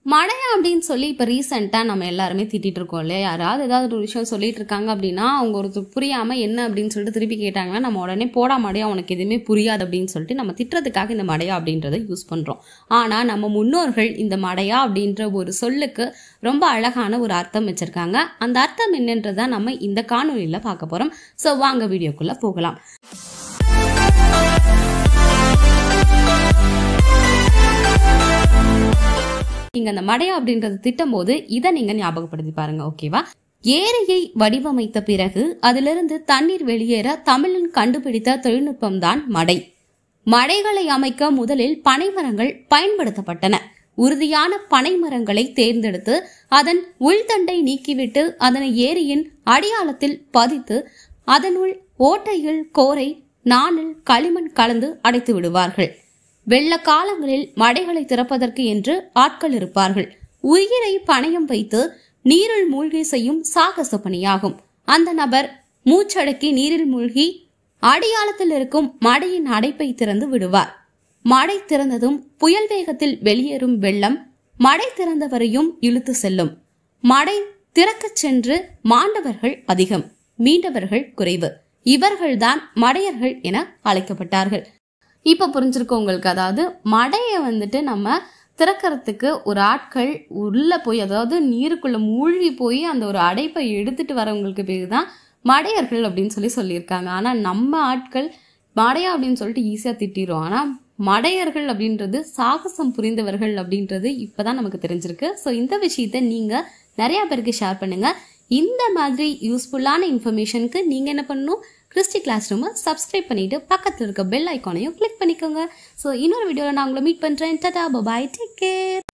மடையா அப்படின்னு சொல்லி இப்போ ரீசெண்டாக நம்ம எல்லாருமே திட்டிட்டு இருக்கோம் இல்லையா யாராவது ஏதாவது ஒரு விஷயம் சொல்லிட்டு இருக்காங்க அப்படின்னா அவங்க ஒருத்தர் புரியாமல் என்ன அப்படின்னு சொல்லிட்டு திருப்பி கேட்டாங்கன்னா நம்ம உடனே போடா மடையா உனக்கு எதுவுமே புரியாது அப்படின்னு சொல்லிட்டு நம்ம திட்டுறதுக்காக இந்த மடையா அப்படின்றத யூஸ் பண்ணுறோம் ஆனால் நம்ம முன்னோர்கள் இந்த மடையா அப்படின்ற ஒரு சொல்லுக்கு ரொம்ப அழகான ஒரு அர்த்தம் வச்சிருக்காங்க அந்த அர்த்தம் என்னன்றதை நம்ம இந்த காணொலியில் பார்க்க போகிறோம் ஸோ வாங்க வீடியோக்குள்ளே போகலாம் நீங்க அந்த மடையா அப்படின்றது திட்டம் போது இதை நீங்க ஞாபகப்படுத்தி பாருங்க ஓகேவா ஏரியை வடிவமைத்த பிறகு அதிலிருந்து தண்ணீர் வெளியேற தமிழன் கண்டுபிடித்த தொழில்நுட்பம் தான் மடை மடைகளை அமைக்க முதலில் பனைமரங்கள் பயன்படுத்தப்பட்டன உறுதியான பனைமரங்களை தேர்ந்தெடுத்து அதன் உள்தண்டை நீக்கிவிட்டு அதனை ஏரியின் அடியாளத்தில் பதித்து அதனுள் ஓட்டையில் கோரை நாணில் களிமண் கலந்து அடைத்து விடுவார்கள் வெள்ள காலங்களில் மடைகளை திறப்பதற்கு என்று ஆட்கள் இருப்பார்கள் உயிரை பணயம் வைத்து நீரில் மூழ்கி செய்யும் சாகச பணியாகும் அந்த நபர் மூச்சடக்கி நீரில் மூழ்கி அடியாளத்தில் இருக்கும் மடையின் அடைப்பை திறந்து விடுவார் மடை திறந்ததும் புயல் வேகத்தில் வெளியேறும் வெள்ளம் மடை திறந்தவரையும் இழுத்து செல்லும் மடை திறக்கச் சென்று மாண்டவர்கள் அதிகம் மீண்டவர்கள் குறைவு இவர்கள்தான் மடையர்கள் என அழைக்கப்பட்டார்கள் இப்போ புரிஞ்சிருக்கும் உங்களுக்கு அதாவது மடையை வந்துட்டு நம்ம திறக்கிறதுக்கு ஒரு ஆட்கள் உள்ளே போய் அதாவது நீருக்குள்ளே மூழ்கி போய் அந்த ஒரு அடைப்பை எடுத்துட்டு வரவங்களுக்கு பேர் தான் மடையர்கள் அப்படின்னு சொல்லி சொல்லியிருக்காங்க ஆனால் நம்ம ஆட்கள் மடையா அப்படின்னு சொல்லிட்டு ஈஸியாக திட்டிரும் ஆனால் மடையர்கள் அப்படின்றது சாகசம் புரிந்தவர்கள் அப்படின்றது இப்போதான் நமக்கு தெரிஞ்சிருக்கு ஸோ இந்த விஷயத்த நீங்கள் நிறையா பேருக்கு ஷேர் பண்ணுங்கள் இந்த மாதிரி யூஸ்ஃபுல்லான இன்ஃபர்மேஷனுக்கு நீங்கள் என்ன பண்ணணும் கிறிஸ்டி கிளாஸ் ரூமை சப்ஸ்கிரைப் பண்ணிட்டு பக்கத்தில் இருக்க பெல் ஐக்கானையும் கிளிக் பண்ணிக்கோங்க ஸோ இன்னொரு வீடியோவில் நான் உங்களை மீட் பண்ணுறேன் டடா பபாய் டேக் கேர்